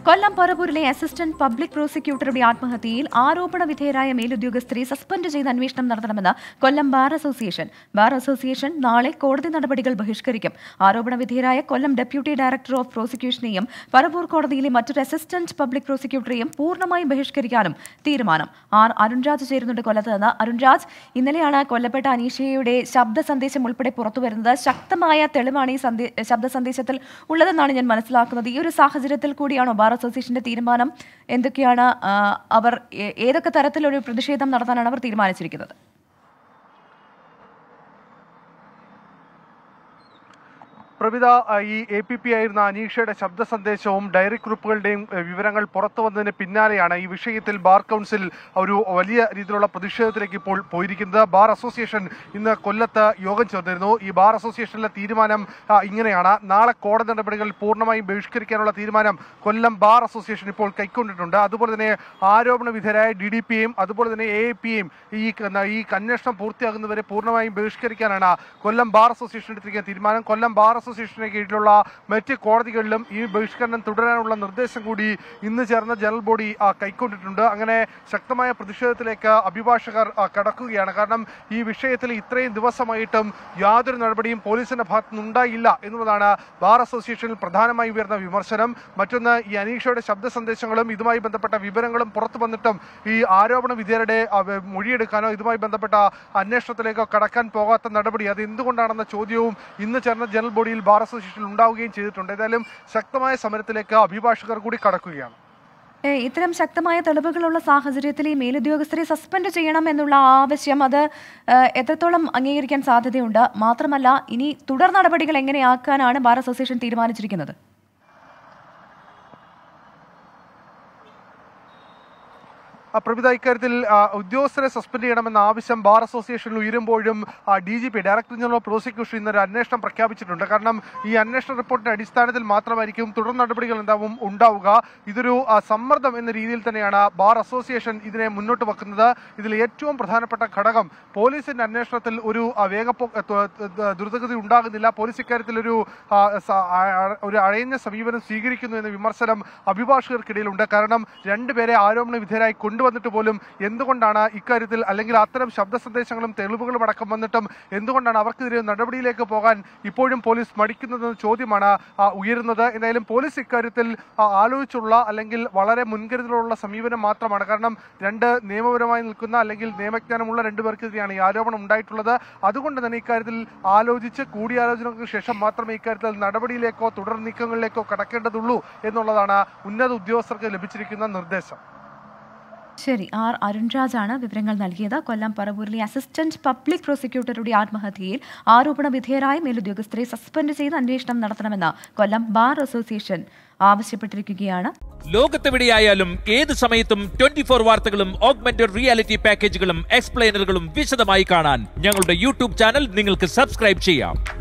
കൊല്ലം പറവൂരിലെ assistant public പ്രോസിക്യൂട്ടറുടെ ആത്മഹത്യയിൽ ആരോപണ വിധേയരായ മേലുദ്യോഗസ്ഥരെ suspend ചെയ്ത് അന്വേഷണം നടത്തണമെന്ന് Kollam bar association bar association നാളെ കോടതി നടപടികൾ ബഹിഷ്കരിക്കും ആരോപണ വിധേയരായ കൊല്ലം ഡെപ്യൂട്ടി ഡയറക്ടർ ഓഫ് പ്രോസിക്യൂഷനെയും പറവൂർ കോടതിയിലെ മറ്റൊരു അസിസ്റ്റന്റ് പബ്ലിക് പ്രോസിക്യൂട്ടറെയും പൂർണ്ണമായും ബഹിഷ്കരിക്കാനും തീരുമാനം ആർ അരുൺരാജ് ചേരുന്നുണ്ട് കൊല്ലത്ത് നിന്ന് അരുൺരാജ് ഇന്നലെയാണ് കൊല്ലപ്പെട്ട അനീഷയുടെ ശബ്ദ സന്ദേശം ഉൾപ്പെടെ പുറത്തുവരുന്നത് ശക്തമായ തെളിവാണ് ഈ സന്ദേ- ശബ്ദ സന്ദേശത്തിൽ ഉള്ളതെന്നാണ് ഞാൻ മനസ്സിലാക്കുന്നത് ഈ ഒരു സാഹചര്യത്തിൽ കൂടിയാണോ ബാർ അസോസിയേഷന്റെ തീരുമാനം എന്തൊക്കെയാണ് ആ, അവർ ഏ- ഏതൊക്കെ തരത്തിലൊരു പ്രതിഷേധം നടത്താനാണ് അവർ തീരുമാനിച്ചിരിക്കുന്നത് പ്രവിത ആ, ഈ എ പി പി ആയിരുന്ന അനീഷയുടെ ശബ്ദ സന്ദേശവും ഡയറി കുറിപ്പുകളുടെയും ഏഹ്, വിവരങ്ങൾ പുറത്തു വന്നതിന് പിന്നാലെയാണ് ഈ വിഷയത്തിൽ ബാർ കൗൺസിൽ ഒരു വലിയ രീതിയിലുള്ള പ്രതിഷേധത്തിലേക്ക് ഇപ്പോൾ പോയിരിക്കുന്നത് ബാർ അസോസിയേഷൻ ഇന്ന് കൊല്ലത്ത് യോഗം ചേർന്നിരുന്നു ഈ ബാർ അസോസിയേഷനിലെ തീരുമാനം ആ, ഇങ്ങനെയാണ് നാളെ കോടതി നടപടികൾ പൂർണ്ണമായും ബഹിഷ്കരിക്കാനുള്ള തീരുമാനം കൊല്ലം ബാർ അസോസിയേഷൻ ഇപ്പോൾ കൈക്കൊണ്ടിട്ടുണ്ട് അതുപോലെ തന്നെ ആരോപണ വിധേയരായ ഡി ഡി പിയെയും അതുപോലെ തന്നെ എ പിയെയും ഈ ക- ഈ അന്വേഷണം പൂർത്തിയാകുന്നവരെ പൂർണ്ണമായും ബഹിഷ്കരിക്കാനാണ് കൊല്ലം ബാർ അസോസിയേഷൻ എടുത്തിരിക്കുന്ന തീരുമാനം കൊല്ലം ബാർ അസോസിയേഷന് കീഴിലുള്ള മറ്റ് കോടതികളിലും ഈ ബഹിഷ്കരണം തുടരാനുള്ള നിർദ്ദേശം കൂടി ഇന്ന് ചേർന്ന ജനറൽ ബോഡി ആ, കൈക്കൊണ്ടിട്ടുണ്ട് അങ്ങനെ ശക്തമായ പ്രതിഷേധത്തിലേക്ക് അഭിഭാഷകർ ആ, കടക്കുകയാണ് കാരണം ഈ വിഷയത്തിൽ ഇത്രയും ദിവസമായിട്ടും യാതൊരു നടപടിയും പോലീസിന്റെ ഭാഗത്തു നിന്നുണ്ടായില്ല എന്നുള്ളതാണ് ബാർ അസോസിയേഷനിൽ പ്രധാനമായി ഉയർന്ന വിമർശനം മറ്റൊന്ന് ഈ അനീഷയുടെ ശബ്ദ സന്ദേശങ്ങളും ഇതുമായി ബന്ധപ്പെട്ട വിവരങ്ങളും പുറത്തു വന്നിട്ടും ഈ ആരോപണ വിധേയരുടെ ആ, വെ- മൊഴിയെടുക്കാനോ ഇതുമായി ബന്ധപ്പെട്ട അന്വേഷണത്തിലേക്കോ കടക്കാൻ പോകാത്ത നടപടി അത് എന്തുകൊണ്ടാണെന്ന ചോദ്യവും ഇന്ന് ചേർന്ന ജനറൽ ബോഡിയിൽ ബാർ അസോസിയേഷനിൽ ഉണ്ടാവുകയും ചെയ്തിട്ടുണ്ട് ഏതായാലും ശക്തമായ സമരത്തിലേക്ക് അഭിഭാഷകർ കൂടി കടക്കുകയാണ് ഏ, ഇത്തരം ശക്തമായ തെളിവുകളുള്ള സാഹചര്യത്തിൽ ഈ മേലുദ്യോഗസ്ഥരെ സസ്പെൻഡ് ചെയ്യണം എന്നുള്ള ആവശ്യം അത് ഏ, എത്രത്തോളം അംഗീകരിക്കാൻ സാധ്യതയുണ്ട് മാത്രമല്ല ഇനി തുടർ നടപടികൾ എങ്ങനെയാക്കാനാണ് ബാർ അസോസിയേഷൻ തീരുമാനിച്ചിരിക്കുന്നത് ആ, പ്രവിത ഇക്കാര്യത്തിൽ ആ, ഉദ്യോഗസ്ഥരെ സസ്പെൻഡ് ചെയ്യണമെന്ന ആവശ്യം ബാർ അസോസിയേഷനിൽ ഉയരുമ്പോഴും D G P director general of prosecution ഇന്നൊരു അന്വേഷണം പ്രഖ്യാപിച്ചിട്ടുണ്ട് കാരണം ഈ അന്വേഷണ റിപ്പോർട്ടിന്റെ അടിസ്ഥാനത്തിൽ മാത്രമായിരിക്കും തുടർ നടപടികൾ എന്താവും ഉണ്ടാവുക ഇതൊരു ആ, സമ്മർദ്ദം എന്ന രീതിയിൽ തന്നെയാണ് ബാർ അസോസിയേഷൻ ഇതിനെ മുന്നോട്ട് വെക്കുന്നത് ഇതിൽ ഏറ്റവും പ്രധാനപ്പെട്ട ഘടകം പോലീസിന്റെ അന്വേഷണത്തിൽ ഒരു ആ, വേഗപ്പോ ത- ത- ദ്രുതഗതി ഉണ്ടാകുന്നില്ല പോലീസ് ഇക്കാര്യത്തിൽ ഒരു ആ, സ- ആ, ആ, ഒരു അഴയഞ്ഞ സമീപനം സ്വീകരിക്കുന്നു എന്ന വിമർശനം അഭിഭാഷകർക്കിടയിലുണ്ട് കാരണം രണ്ടുപേരെ ആരോപണ വിധേയരായി കൊണ്ടുവന്നിട്ട് പോലും എന്തുകൊണ്ടാണ് ഇക്കാര്യത്തിൽ അല്ലെങ്കിൽ അത്തരം ശബ്ദ സന്ദേശങ്ങളും തെളിവുകളും അടക്കം വന്നിട്ടും എന്തുകൊണ്ടാണ് അവർക്കെതിരെ നടപടിയിലേക്ക് പോകാൻ ഇപ്പോഴും പോലീസ് മടിക്കുന്നതെന്ന ചോദ്യമാണ് ആ, ഉയരുന്നത് എന്തായാലും പോലീസ് ഇക്കാര്യത്തിൽ ആ, ആലോചിച്ചുള്ള അല്ലെങ്കിൽ വളരെ മുൻകരുതലുള്ള സമീപനം മാത്രമാണ് കാരണം രണ്ട് നിയമപരമായി നിൽക്കുന്ന അല്ലെങ്കിൽ നിയമജ്ഞാനമുള്ള രണ്ടുപേർക്കെതിരെയാണ് ഈ ആരോപണം ഉണ്ടായിട്ടുള്ളത് അതുകൊണ്ട് തന്നെ ഇക്കാര്യത്തിൽ ആലോചിച്ച് കൂടിയാലോചനകൾക്ക് ശേഷം മാത്രമേ ഇക്കാര്യത്തിൽ നടപടിയിലേക്കോ തുടർ നീക്കങ്ങളിലേക്കോ കടക്കേണ്ടതുള്ളൂ എന്നുള്ളതാണ് ഉന്നത ഉദ്യോഗസ്ഥർക്ക് ലഭിച്ചിരിക്കുന്ന നിർദ്ദേശം ശരി ആർ അരുൺരാജാണ് വിവരങ്ങൾ നൽകിയത് കൊല്ലം പറവൂരിലെ അസിസ്റ്റന്റ് പബ്ലിക് പ്രോസിക്യൂട്ടറുടെ ആത്മഹത്യയിൽ ആരോപണ വിധേയരായ മേലുദ്യോഗസ്ഥരെ സസ്പെൻഡ് ചെയ്ത് അന്വേഷണം നടത്തണമെന്ന് കൊല്ലം ബാർ അസോസിയേഷൻ ആവശ്യപ്പെട്ടിരിക്കുകയാണ് ലോകത്തെവിടെയായാലും ഏത് സമയത്തും ട്വന്റി ഫോർ വാർത്തകളും ഓഗ്മെന്റഡ് റിയാലിറ്റി പാക്കേജുകളും എക്സ്പ്ലെയിനറുകളും വിശദമായി കാണാൻ ഞങ്ങളുടെ യൂട്യൂബ് ചാനൽ നിങ്ങൾക്ക് സബ്സ്ക്രൈബ് ചെയ്യാം